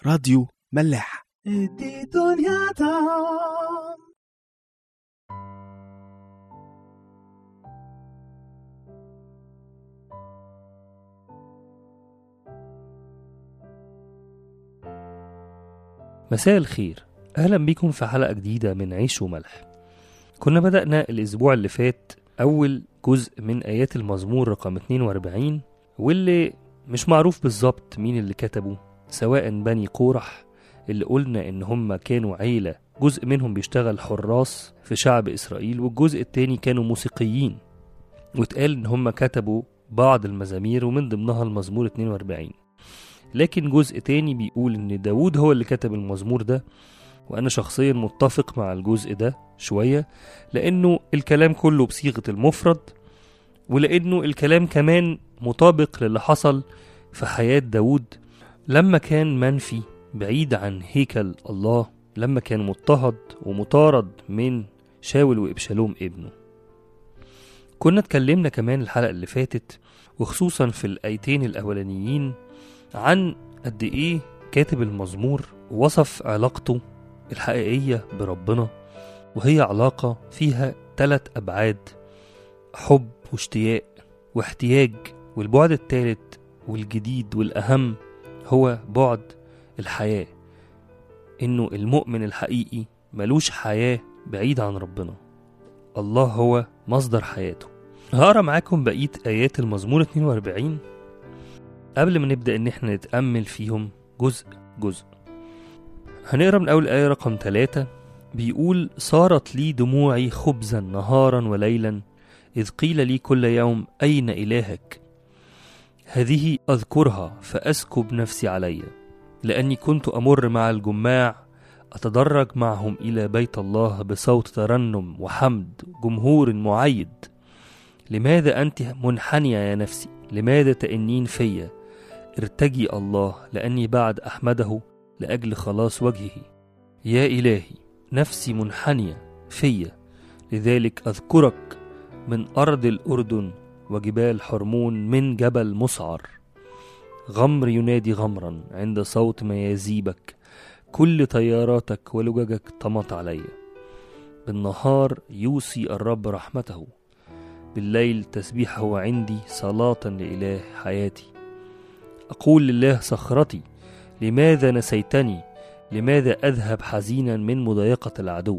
راديو ملاح ادي دنيا دام مساء الخير أهلا بيكم في حلقة جديدة من عيش وملح كنا بدأنا الأسبوع اللي فات أول جزء من آيات المزمور رقم 42 واللي مش معروف بالظبط مين اللي كتبه سواء بني قورح اللي قلنا إن هم كانوا عيلة جزء منهم بيشتغل حراس في شعب إسرائيل والجزء التاني كانوا موسيقيين واتقال إن هم كتبوا بعض المزامير ومن ضمنها المزمور 42 لكن جزء تاني بيقول إن داود هو اللي كتب المزمور ده وأنا شخصيا متفق مع الجزء ده شوية لأنه الكلام كله بصيغة المفرد ولأنه الكلام كمان مطابق للي حصل في حياة داود لما كان منفي بعيد عن هيكل الله لما كان مضطهد ومطارد من شاول وإبشالوم ابنه كنا اتكلمنا كمان الحلقة اللي فاتت وخصوصا في الآيتين الأولانيين عن قد إيه كاتب المزمور وصف علاقته الحقيقية بربنا وهي علاقة فيها تلات أبعاد حب واشتياق واحتياج والبعد التالت والجديد والأهم هو بعد الحياة إنه المؤمن الحقيقي ملوش حياة بعيد عن ربنا الله هو مصدر حياته هقرا معاكم بقية آيات المزمور 42 قبل ما نبدأ إن احنا نتأمل فيهم جزء جزء هنقرا من أول آية رقم 3 بيقول صارت لي دموعي خبزا نهارا وليلا إذ قيل لي كل يوم أين إلهك هذه أذكرها فأسكب نفسي علي لأني كنت أمر مع الجماع أتدرج معهم إلى بيت الله بصوت ترنم وحمد جمهور معيد لماذا أنت منحنية يا نفسي لماذا تأنين فيا ارتجي الله لأني بعد أحمده لأجل خلاص وجهه يا إلهي نفسي منحنية فيا لذلك أذكرك من أرض الأردن وجبال حرمون من جبل مسعر غمر ينادي غمرا عند صوت ميازيبك كل طياراتك ولججك طمت علي بالنهار يوصي الرب رحمته بالليل تسبيحه عندي صلاة لإله حياتي أقول لله صخرتي لماذا نسيتني لماذا أذهب حزينا من مضايقة العدو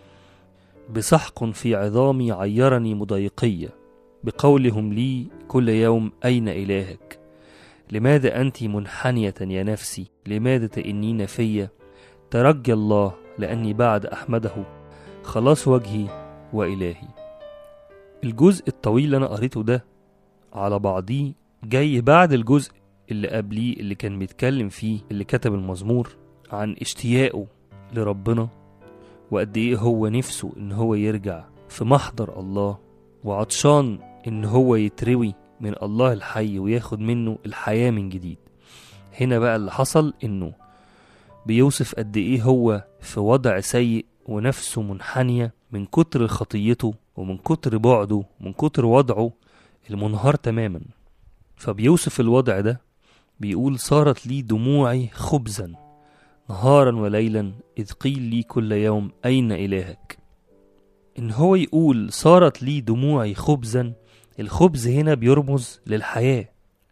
بسحق في عظامي عيرني مضايقية بقولهم لي كل يوم أين إلهك لماذا أنت منحنية يا نفسي لماذا تئنين في ترجى الله لأني بعد أحمده خلاص وجهي وإلهي الجزء الطويل اللي أنا قريته ده على بعضيه جاي بعد الجزء اللي قبليه اللي كان بيتكلم فيه اللي كتب المزمور عن اشتياقه لربنا وقد ايه هو نفسه ان هو يرجع في محضر الله وعطشان ان هو يتروي من الله الحي وياخد منه الحياة من جديد هنا بقى اللي حصل انه بيوصف قد ايه هو في وضع سيء ونفسه منحنية من كتر خطيته ومن كتر بعده ومن كتر وضعه المنهار تماما فبيوصف الوضع ده بيقول صارت لي دموعي خبزا نهارا وليلا إذ قيل لي كل يوم أين إلهك إن هو يقول صارت لي دموعي خبزا الخبز هنا بيرمز للحياة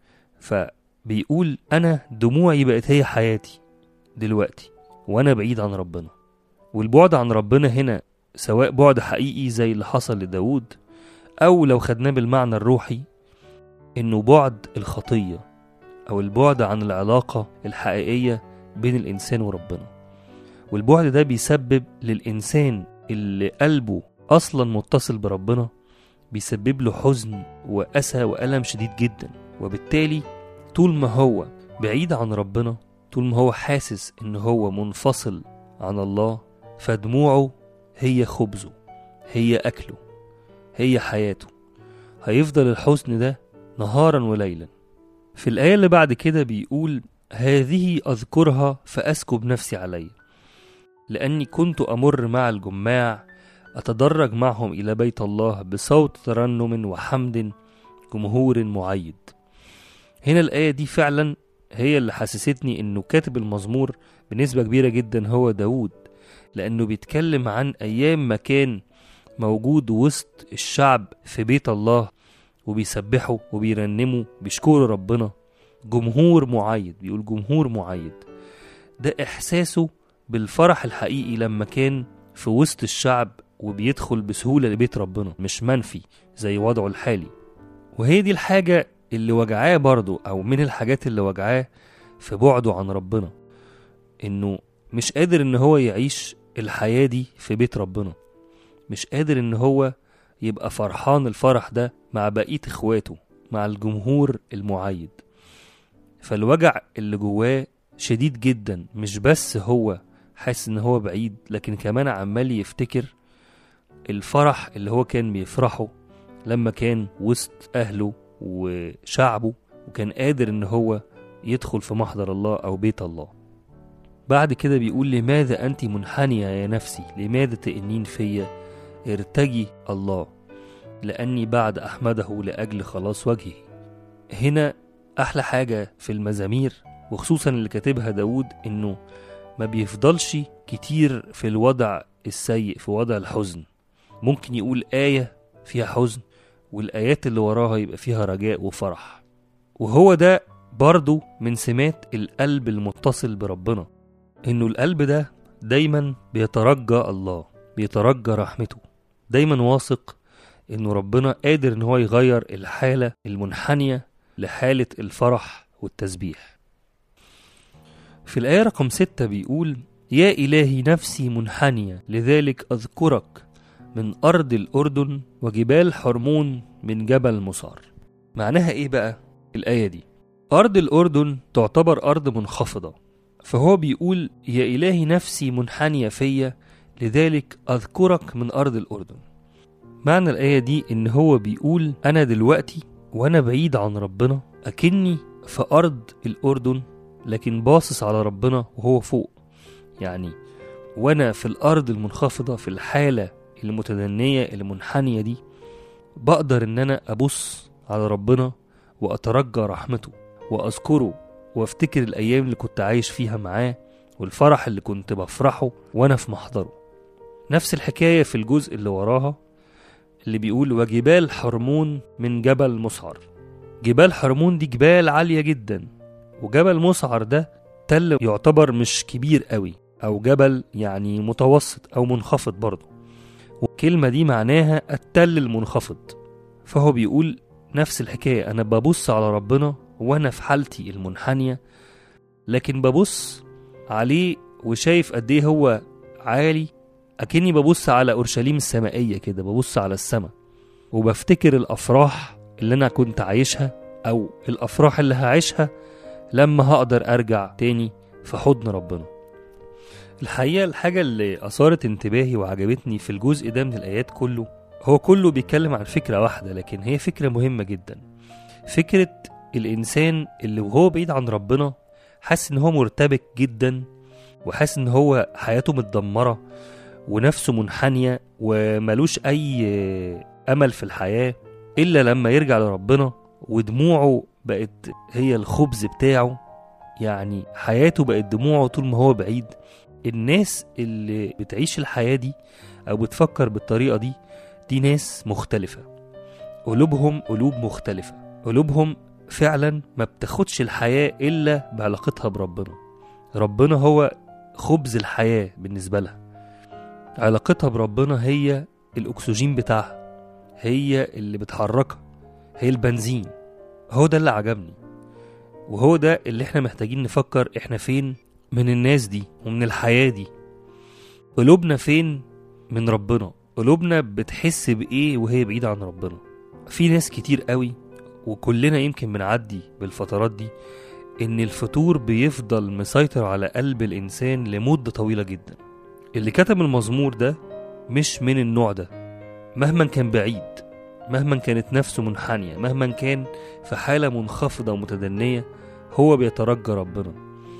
فبيقول أنا دموعي بقت هي حياتي دلوقتي وأنا بعيد عن ربنا والبعد عن ربنا هنا سواء بعد حقيقي زي اللي حصل لداود أو لو خدناه بالمعنى الروحي إنه بعد الخطية أو البعد عن العلاقة الحقيقية بين الإنسان وربنا والبعد ده بيسبب للإنسان اللي قلبه أصلا متصل بربنا بيسبب له حزن وأسى وألم شديد جدا وبالتالي طول ما هو بعيد عن ربنا طول ما هو حاسس إن هو منفصل عن الله فدموعه هي خبزه هي أكله هي حياته هيفضل الحزن ده نهارا وليلا في الآية اللي بعد كده بيقول هذه أذكرها فأسكب نفسي علي لأني كنت أمر مع الجماع أتدرج معهم إلى بيت الله بصوت ترنم وحمد جمهور معيد هنا الآية دي فعلا هي اللي حسستني انه كاتب المزمور بنسبة كبيرة جدا هو داود لانه بيتكلم عن ايام ما كان موجود وسط الشعب في بيت الله وبيسبحوا وبيرنموا بيشكروا ربنا جمهور معيد بيقول جمهور معيد ده احساسه بالفرح الحقيقي لما كان في وسط الشعب وبيدخل بسهولة لبيت ربنا مش منفي زي وضعه الحالي وهي دي الحاجة اللي وجعاه برضه أو من الحاجات اللي وجعاه في بعده عن ربنا إنه مش قادر إن هو يعيش الحياة دي في بيت ربنا مش قادر إن هو يبقى فرحان الفرح ده مع بقية إخواته مع الجمهور المعيد فالوجع اللي جواه شديد جدا مش بس هو حاسس ان هو بعيد لكن كمان عمال يفتكر الفرح اللي هو كان بيفرحه لما كان وسط اهله وشعبه وكان قادر ان هو يدخل في محضر الله او بيت الله بعد كده بيقول لماذا انت منحنية يا نفسي لماذا تئنين فيا ارتجي الله لاني بعد احمده لاجل خلاص وجهه هنا احلى حاجة في المزامير وخصوصا اللي كاتبها داود انه ما بيفضلش كتير في الوضع السيء في وضع الحزن ممكن يقول آية فيها حزن والآيات اللي وراها يبقى فيها رجاء وفرح وهو ده برضو من سمات القلب المتصل بربنا إنه القلب ده دايما بيترجى الله بيترجى رحمته دايما واثق إنه ربنا قادر إن هو يغير الحالة المنحنية لحالة الفرح والتسبيح في الآية رقم ستة بيقول يا إلهي نفسي منحنية لذلك أذكرك من أرض الأردن وجبال حرمون من جبل مصار معناها إيه بقى الآية دي أرض الأردن تعتبر أرض منخفضة فهو بيقول يا إلهي نفسي منحنية فيا لذلك أذكرك من أرض الأردن معنى الآية دي إن هو بيقول أنا دلوقتي وأنا بعيد عن ربنا أكني في أرض الأردن لكن باصص على ربنا وهو فوق يعني وانا في الارض المنخفضه في الحاله المتدنيه المنحنيه دي بقدر ان انا ابص على ربنا واترجى رحمته واذكره وافتكر الايام اللي كنت عايش فيها معاه والفرح اللي كنت بفرحه وانا في محضره نفس الحكايه في الجزء اللي وراها اللي بيقول وجبال حرمون من جبل مسعر جبال حرمون دي جبال عاليه جدا وجبل مسعر ده تل يعتبر مش كبير قوي او جبل يعني متوسط او منخفض برضه والكلمة دي معناها التل المنخفض فهو بيقول نفس الحكاية أنا ببص على ربنا وأنا في حالتي المنحنية لكن ببص عليه وشايف قد إيه هو عالي أكني ببص على أورشليم السمائية كده ببص على السماء وبفتكر الأفراح اللي أنا كنت عايشها أو الأفراح اللي هعيشها لما هقدر ارجع تاني في حضن ربنا الحقيقة الحاجة اللي أثارت انتباهي وعجبتني في الجزء ده من الآيات كله هو كله بيتكلم عن فكرة واحدة لكن هي فكرة مهمة جدا فكرة الإنسان اللي وهو بعيد عن ربنا حاسس إن هو مرتبك جدا وحاسس إن هو حياته متدمرة ونفسه منحنية وملوش أي أمل في الحياة إلا لما يرجع لربنا ودموعه بقت هي الخبز بتاعه يعني حياته بقت دموعه طول ما هو بعيد الناس اللي بتعيش الحياة دي أو بتفكر بالطريقة دي دي ناس مختلفة قلوبهم قلوب مختلفة قلوبهم فعلا ما بتاخدش الحياة إلا بعلاقتها بربنا ربنا هو خبز الحياة بالنسبة لها علاقتها بربنا هي الأكسجين بتاعها هي اللي بتحركها هي البنزين هو ده اللي عجبني وهو ده اللي احنا محتاجين نفكر احنا فين من الناس دي ومن الحياة دي قلوبنا فين من ربنا قلوبنا بتحس بإيه وهي بعيدة عن ربنا في ناس كتير قوي وكلنا يمكن بنعدي بالفترات دي إن الفتور بيفضل مسيطر على قلب الإنسان لمدة طويلة جدا اللي كتب المزمور ده مش من النوع ده مهما كان بعيد مهما كانت نفسه منحنية مهما كان في حالة منخفضة ومتدنية هو بيترجى ربنا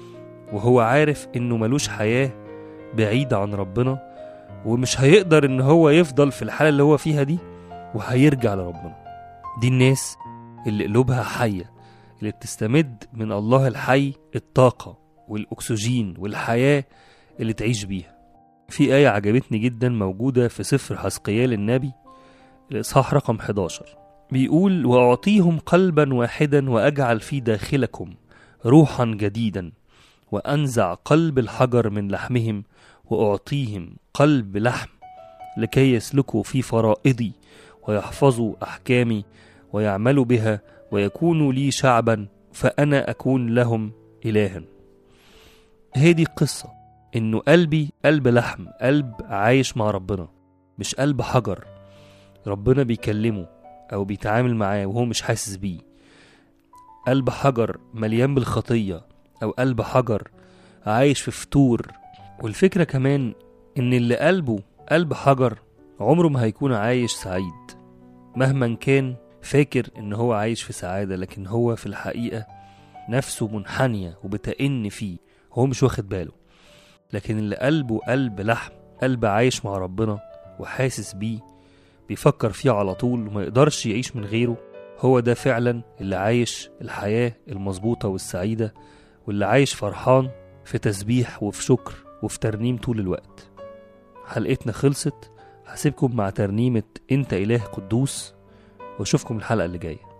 وهو عارف إنه ملوش حياة بعيدة عن ربنا ومش هيقدر إن هو يفضل في الحالة اللي هو فيها دي وهيرجع لربنا دي الناس اللي قلوبها حية اللي بتستمد من الله الحي الطاقة والأكسجين والحياة اللي تعيش بيها في آية عجبتني جدا موجودة في سفر حسقيال النبي الإصحاح رقم 11 بيقول وأعطيهم قلبا واحدا وأجعل في داخلكم روحا جديدا وأنزع قلب الحجر من لحمهم وأعطيهم قلب لحم لكي يسلكوا في فرائضي ويحفظوا أحكامي ويعملوا بها ويكونوا لي شعبا فأنا أكون لهم إلها هي دي القصة إنه قلبي قلب لحم قلب عايش مع ربنا مش قلب حجر ربنا بيكلمه أو بيتعامل معاه وهو مش حاسس بيه قلب حجر مليان بالخطية أو قلب حجر عايش في فتور والفكرة كمان إن اللي قلبه قلب حجر عمره ما هيكون عايش سعيد مهما كان فاكر إن هو عايش في سعادة لكن هو في الحقيقة نفسه منحنية وبتئن فيه هو مش واخد باله لكن اللي قلبه قلب لحم قلب عايش مع ربنا وحاسس بيه بيفكر فيه على طول وما يقدرش يعيش من غيره هو ده فعلا اللي عايش الحياة المظبوطة والسعيدة واللي عايش فرحان في تسبيح وفي شكر وفي ترنيم طول الوقت حلقتنا خلصت هسيبكم مع ترنيمة انت اله قدوس واشوفكم الحلقة اللي جاية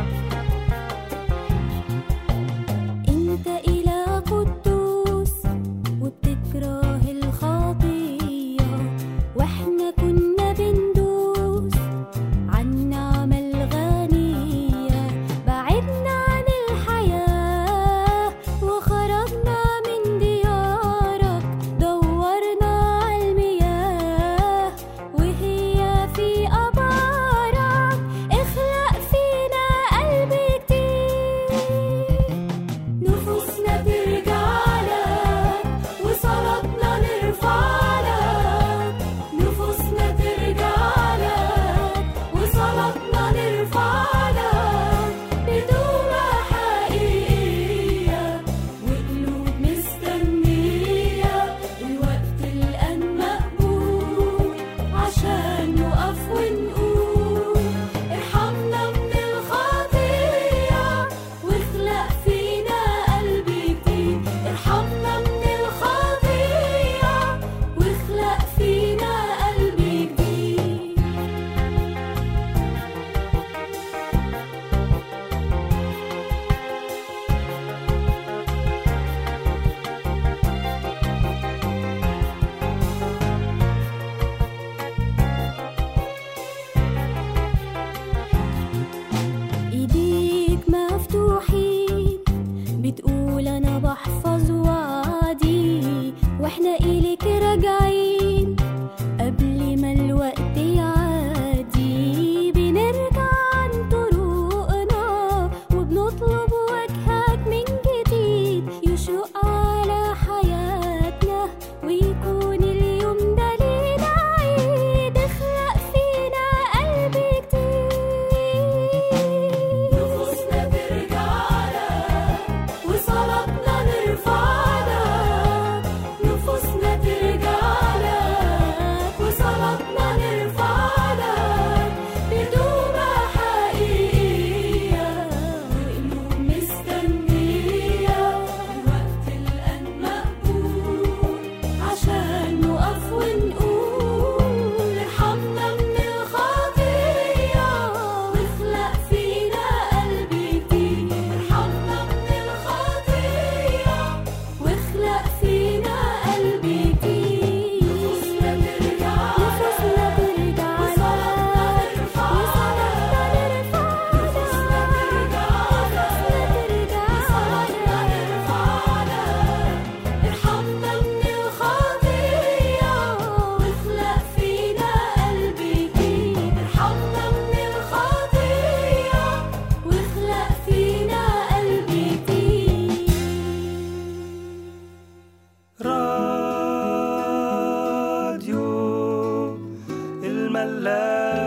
أنت إله قدوس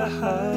حياتي